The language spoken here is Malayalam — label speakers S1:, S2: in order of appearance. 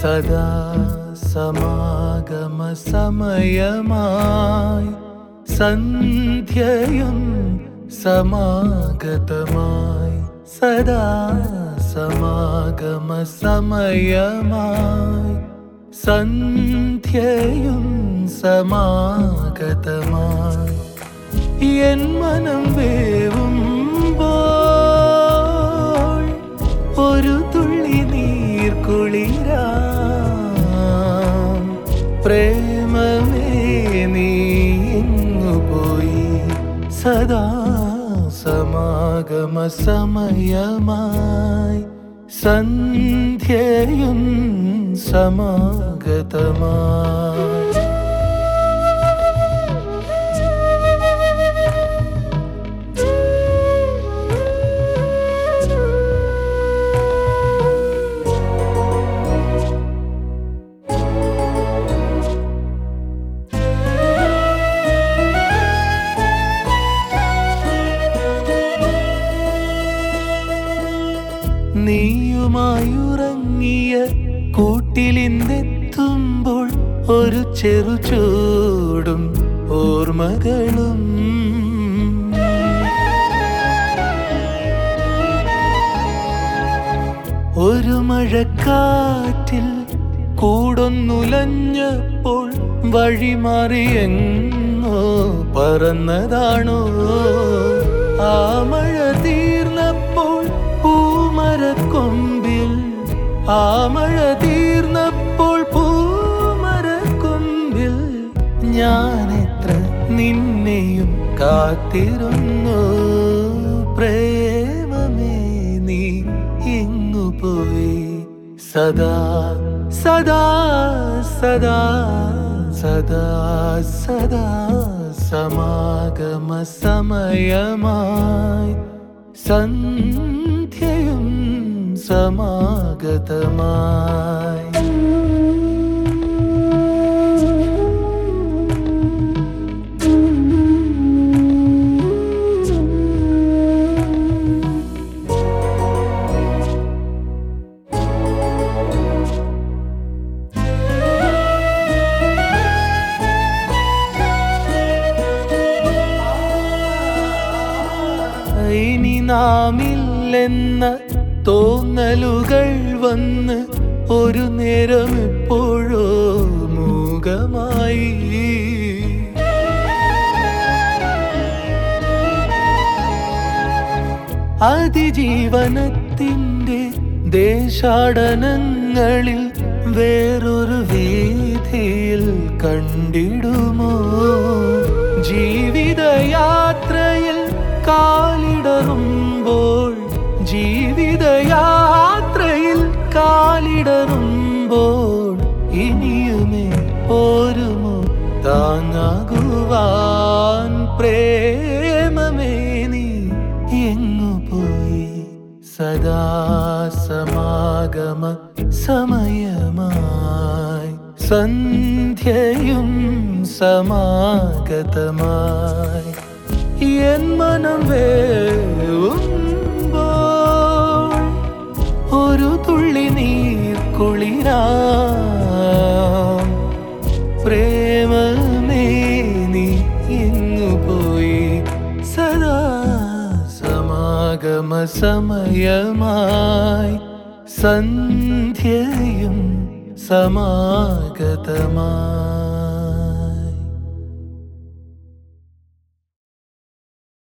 S1: സദാ സമാഗമ സമയമായി സന്ധ്യയും സമാഗതമായി സദാ സമാഗമ സമയമായി സന്ധ്യയും സമാഗതമായി എൻ മനം വേവുമ്പോൾ ഒരു തുള്ളി നീർ കുളിരാം പ്രേമമേ നീ എങ്ങു പോയി സദാ സമാഗമ സമയമായി സന്ധ്യയും സമാഗതമായി നീയുമായുറങ്ങിയ കൂട്ടിലിന്തെത്തുമ്പോൾ ഒരു ചെറു ചൂടും ഓർമ്മകളും ഒരു മഴക്കാറ്റിൽ കൂടൊന്നുലഞ്ഞപ്പോൾ വഴിമാറിയെങ്ങോ പറന്നതാണോ ആ മഴ തീർന്നപ്പോൾ പൂമരക്കൊമ്പിൽ ആ മഴ തീർന്നപ്പോൾ പൂമരക്കൊമ്പിൽ ഞാൻ എത്ര നിന്നെയും കാത്തിരുന്നു പ്രേമമേ നീ എങ്ങു പോയി സദാ സദാ സദാ സദാ സദാ സമാഗമ സമയമായി സന്ധ്യയും സമാഗതമായി ഇനി നാമില്ലെന്ന തോന്നലുകൾ വന്ന് ഒരു നേരം എപ്പോഴോ മൂകമായി അതിജീവനത്തിൻ്റെ ദേശാടനങ്ങളിൽ വേറൊരു വീതിയിൽ കണ്ടിടുമോ ജീവിതയാത്രയിൽ കാലിടറുമ്പോൾ ജീവിതയാത്രയിൽ കാലിടറുമ്പോൾ ഇനിയുമേ പോരുമോ താങ്ങാകുവാൻ പ്രേമമേ നീ എങ്ങു പോയി സദാ സമാഗമ സമയമായി സന്ധ്യയും സമാഗതമായി എൻ മനം വേവുമ്പോൾ ഒരു തുള്ളി നീർ കുളിരാം പ്രേമമേ നീ എങ്ങു പോയി സദാ സമാഗമ സമയമായി സന്ധ്യയും സമാഗതമായി